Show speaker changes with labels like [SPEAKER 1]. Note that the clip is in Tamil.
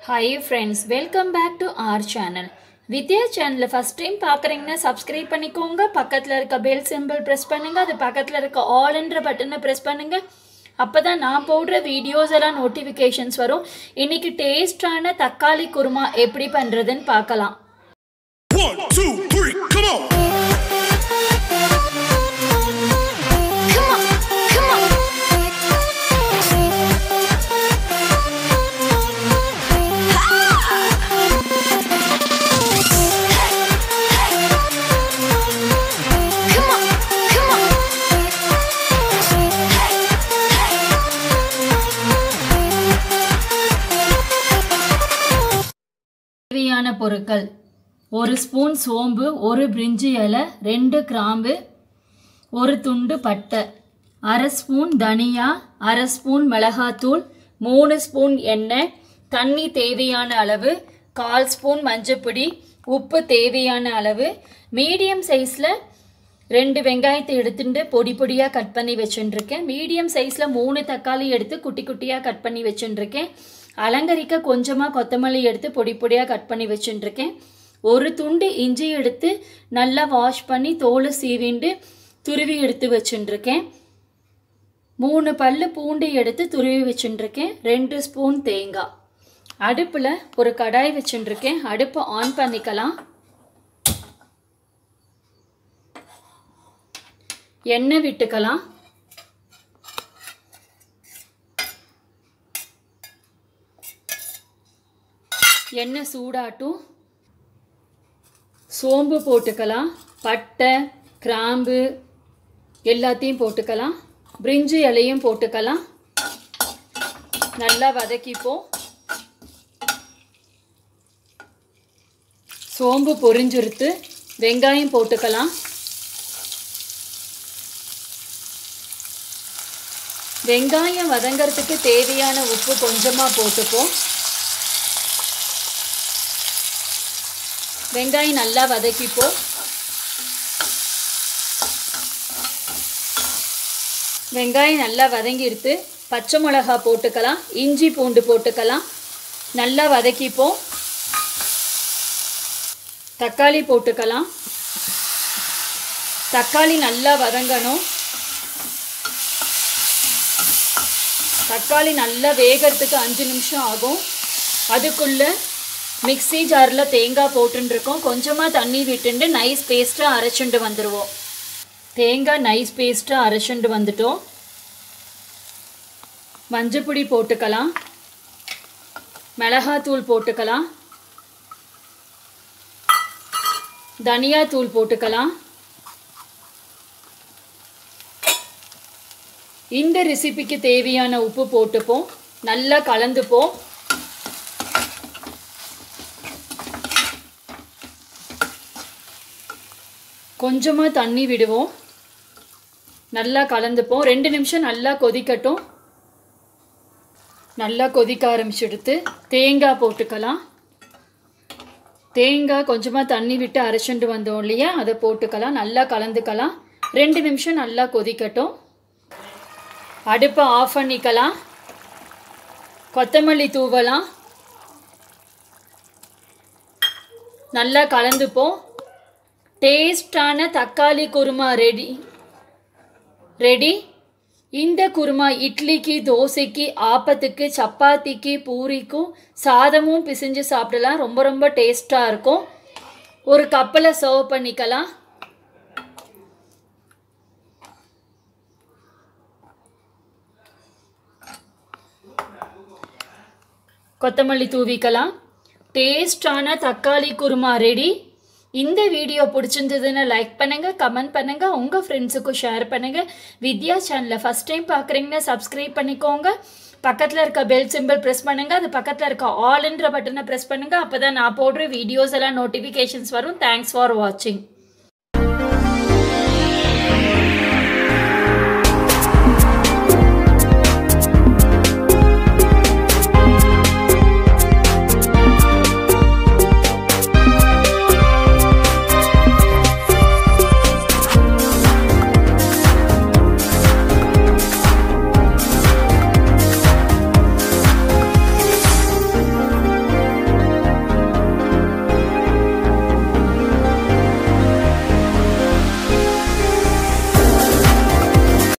[SPEAKER 1] Hi friends welcome back to our channel Vidya சேனலை ஃபஸ்ட் டைம் பார்க்குறீங்கன்னா சப்ஸ்கிரைப் பண்ணிக்கோங்க பக்கத்தில் இருக்க பெல் சிம்பிள் ப்ரெஸ் பண்ணுங்க அது பக்கத்தில் இருக்க ஆல்ன்ற பட்டனை ப்ரெஸ் பண்ணுங்க அப்போ தான் நான் போடுற வீடியோஸ் எல்லாம் நோட்டிஃபிகேஷன்ஸ் வரும் இன்னைக்கு டேஸ்டான தக்காளி குருமா எப்படி பண்ணுறதுன்னு பார்க்கலாம்
[SPEAKER 2] One, two, three, come on!
[SPEAKER 3] Come on, come on. Come on, come on.
[SPEAKER 1] தேவையான பொருட்கள் ஒரு ஸ்பூன் சோம்பு ஒரு பிரிஞ்சி இலை ரெண்டு கிராம்பு ஒரு துண்டு பட்டை அரை ஸ்பூன் தனியா அரை ஸ்பூன் மிளகாத்தூள் மூணு ஸ்பூன் எண்ணெய் தண்ணி தேவையான அளவு கால் ஸ்பூன் மஞ்சப்பொடி உப்பு தேவையான அளவு மீடியம் சைஸில் ரெண்டு வெங்காயத்தை எடுத்துட்டு பொடி பொடியாக கட் பண்ணி வச்சுட்டுருக்கேன் மீடியம் சைஸில் மூணு தக்காளி எடுத்து குட்டி குட்டியாக கட் பண்ணி வச்சுட்டுருக்கேன் அலங்கரிக்க கொஞ்சமாக கொத்தமல்லி எடுத்து பொடி பொடியாக கட் பண்ணி வச்சுட்டுருக்கேன் ஒரு துண்டு இஞ்சி எடுத்து நல்லா வாஷ் பண்ணி தோலை சீவிண்டு துருவி எடுத்து வச்சுட்டுருக்கேன் மூணு பல்லு பூண்டு எடுத்து துருவி வச்சுட்டுருக்கேன் ரெண்டு ஸ்பூன் தேங்காய் அடுப்பில் ஒரு கடாய் வச்சுட்டுருக்கேன் அடுப்பை ஆன் பண்ணிக்கலாம் எண்ணெய் விட்டுக்கலாம் எண்ணெய் சூடாட்டும் சோம்பு போட்டுக்கலாம் பட்டை கிராம்பு எல்லாத்தையும் போட்டுக்கலாம் பிரிஞ்சி இலையும் போட்டுக்கலாம் நல்லா வதக்கிப்போம் சோம்பு பொரிஞ்சிருத்து வெங்காயம் போட்டுக்கலாம் வெங்காயம் வதங்கிறதுக்கு தேவையான உப்பு கொஞ்சமாக போட்டுப்போம் வெங்காயம் நல்லா வதக்கிப்போம் வெங்காயம் நல்லா வதங்கிடுத்து பச்சை மிளகா போட்டுக்கலாம் இஞ்சி பூண்டு போட்டுக்கலாம் நல்லா வதக்கிப்போம் தக்காளி போட்டுக்கலாம் தக்காளி நல்லா வதங்கணும் தக்காளி நல்லா வேகிறதுக்கு அஞ்சு நிமிஷம் ஆகும் அதுக்குள்ளே மிக்ஸி ஜாரில் தேங்காய் போட்டுருக்கோம் கொஞ்சமாக தண்ணி விட்டுண்டு நைஸ் பேஸ்ட்டாக அரைச்சுண்டு வந்துடுவோம் தேங்காய் நைஸ் பேஸ்ட்டாக அரைச்சுண்டு வந்துட்டோம் மஞ்சப்பொடி போட்டுக்கலாம் மிளகாத்தூள் போட்டுக்கலாம் தனியாத்தூள் போட்டுக்கலாம் இந்த ரெசிபிக்கு தேவையான உப்பு போட்டுப்போம் நல்லா கலந்துப்போம் கொஞ்சமாக தண்ணி விடுவோம் நல்லா கலந்துப்போம் ரெண்டு நிமிஷம் நல்லா கொதிக்கட்டும் நல்லா கொதிக்க ஆரம்பிச்சுடுத்து தேங்காய் போட்டுக்கலாம் தேங்காய் கொஞ்சமாக தண்ணி விட்டு அரைச்சிட்டு வந்தோம் இல்லையா அதை போட்டுக்கலாம் நல்லா கலந்துக்கலாம் ரெண்டு நிமிஷம் நல்லா கொதிக்கட்டும் அடுப்பை ஆஃப் பண்ணிக்கலாம் கொத்தமல்லி தூவலாம் நல்லா கலந்துப்போம் டேஸ்டான தக்காளி குருமா ரெடி ரெடி இந்த குருமா இட்லிக்கு தோசைக்கு ஆப்பத்துக்கு சப்பாத்திக்கு பூரிக்கும் சாதமும் பிசைஞ்சு சாப்பிடலாம் ரொம்ப ரொம்ப டேஸ்ட்டாக இருக்கும் ஒரு கப்பில் சர்வ் பண்ணிக்கலாம் கொத்தமல்லி தூவிக்கலாம் டேஸ்டான தக்காளி குருமா ரெடி இந்த வீடியோ பிடிச்சிருந்ததுன்னு லைக் பண்ணுங்கள் கமெண்ட் பண்ணுங்கள் உங்கள் ஃப்ரெண்ட்ஸுக்கும் ஷேர் பண்ணுங்கள் வித்யா சேனலை ஃபஸ்ட் டைம் பார்க்குறீங்கன்னா சப்ஸ்கிரைப் பண்ணிக்கோங்க பக்கத்தில் இருக்க பெல் சிம்பிள் ப்ரெஸ் பண்ணுங்கள் அது பக்கத்தில் இருக்க ஆல்ன்ற பட்டனை ப்ரெஸ் பண்ணுங்கள் அப்போ தான் நான் போடுற வீடியோஸ் எல்லாம் நோட்டிஃபிகேஷன்ஸ் வரும் தேங்க்ஸ் ஃபார் வாட்சிங்